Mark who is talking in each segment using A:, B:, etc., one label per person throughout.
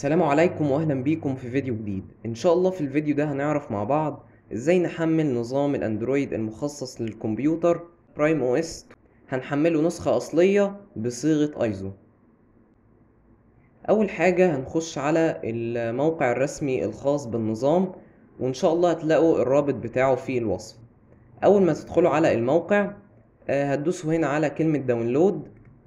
A: السلام عليكم واهلا بيكم في فيديو جديد ان شاء الله في الفيديو ده هنعرف مع بعض ازاي نحمل نظام الاندرويد المخصص للكمبيوتر برايم او اس هنحمله نسخة اصلية بصيغة ايزو اول حاجة هنخش على الموقع الرسمي الخاص بالنظام وان شاء الله هتلاقوا الرابط بتاعه في الوصف اول ما تدخلوا على الموقع آه، هتدوسوا هنا على كلمة داونلود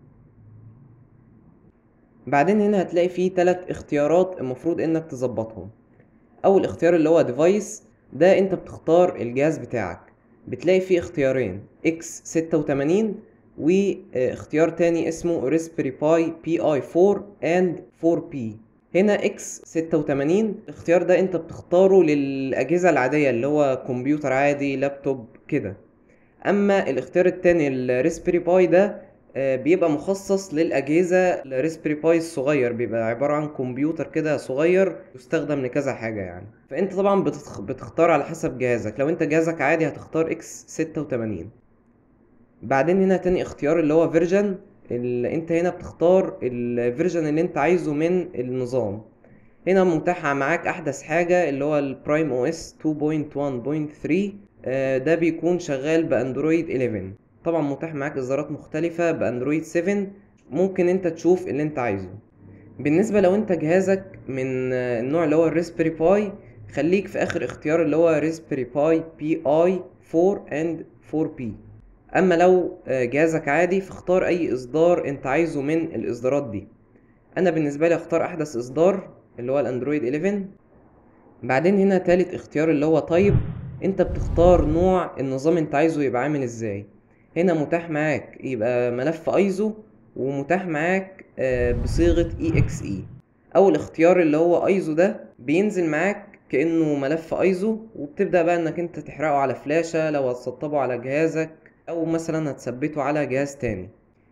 A: بعدين هنا هتلاقي فيه تلات اختيارات المفروض انك تظبطهم اول اختيار اللي هو ديفايس ده انت بتختار الجهاز بتاعك بتلاقي فيه اختيارين اكس ستة وتمانين واختيار تاني اسمه ريسبري باي بي اي 4 اند 4 بي هنا اكس ستة وتمانين الاختيار ده انت بتختاره للاجهزة العادية اللي هو كمبيوتر عادي لابتوب كده اما الاختيار التاني الريسبري باي ده آه، بيبقى مخصص للأجهزة الريسبري باي الصغير بيبقى عبارة عن كمبيوتر كده صغير يستخدم لكذا حاجة يعني فأنت طبعا بتتخ... بتختار على حسب جهازك لو أنت جهازك عادي هتختار اكس ستة وتمانين بعدين هنا تاني اختيار اللي هو فيرجن اللي انت هنا بتختار الفيرجن اللي انت عايزه من النظام هنا متاح معاك احدث حاجة اللي هو البرايم او اس 2.1.3 آه، ده بيكون شغال باندرويد 11 طبعا متاح معاك اصدارات مختلفة باندرويد 7 ممكن انت تشوف اللي انت عايزه بالنسبة لو انت جهازك من آه، النوع اللي هو الريسبري باي خليك في اخر اختيار اللي هو ريسبري باي بي اي 4 اند 4 بي اما لو آه، جهازك عادي فاختار اي اصدار انت عايزه من الاصدارات دي انا بالنسبة لي اختار احدث اصدار اللي هو الاندرويد 11 بعدين هنا تالت اختيار اللي هو طيب انت بتختار نوع النظام انت عايزه يبقى عامل ازاي هنا متاح معاك يبقى ملف ايزو ومتاح معاك آه، بصيغة exe اول اختيار اللي هو ايزو ده بينزل معاك كأنه ملف ايزو وبتبدأ بقى انك انت تحرقه على فلاشة لو هتسطبه على جهازك او مثلا هتثبته على جهاز تاني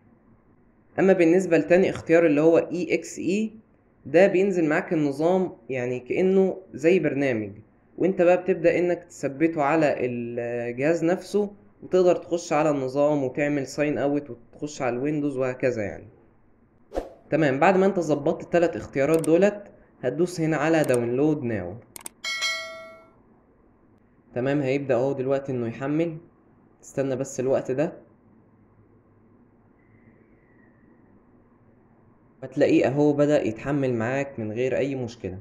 A: اما بالنسبة لتاني اختيار اللي هو exe ده بينزل معاك النظام يعني كأنه زي برنامج وانت بقى بتبدأ انك تثبته على الجهاز نفسه وتقدر تخش على النظام وتعمل ساين اوت وتخش على الويندوز وهكذا يعني تمام بعد ما انت ظبطت التلات اختيارات دولت هتدوس هنا على داونلود ناو تمام هيبدأ اهو دلوقتي انه يحمل استنى بس الوقت ده هتلاقيه اهو بدأ يتحمل معاك من غير اي مشكلة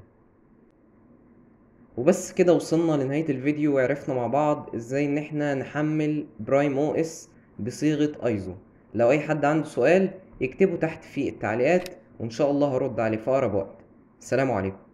A: وبس كده وصلنا لنهاية الفيديو وعرفنا مع بعض ازاي ان احنا نحمل برايم او اس بصيغة ايزو لو اي حد عنده سؤال يكتبه تحت في التعليقات وان شاء الله هرد عليه في اقرب وقت السلام عليكم